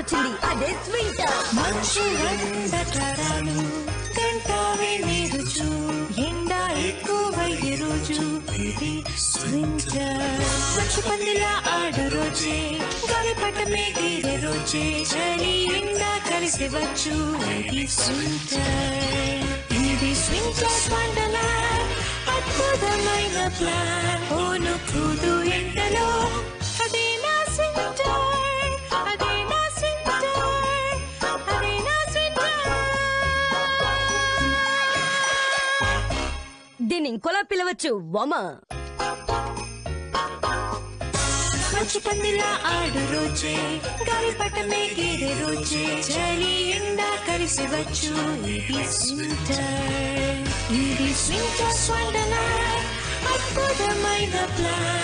వచ్చింది అదే స్వింటర్ మంచు ఎండకారాలు తింటావే నీరుచు ఎండ ఎక్కువయ్యే రోజు ఇది వింటర్ మంచు పందిలా ఆడ రోజే గాలిపటమే గీరే రోజే చలి ఎండ కలిసి వచ్చు ఇది వింటర్ ఇది వింటర్ వండర్లాండ్ అద్భుతమైన ప్లాన్ ఓను కూదు ఎండలో అదే నా వింటర్ అదే నా వింటర్ అదే నా వింటర్ దీన్ని ఇంకోలా పిలవచ్చు వమ మంచు పందిలా ఆడు రోజే గాలి పట్టమే గీరే రోజే చలి ఎండ కలిసి వచ్చు ఇది వింటర్ ఇది వింటర్ వండర్లాండ్ అద్భుతమైన ప్లాన్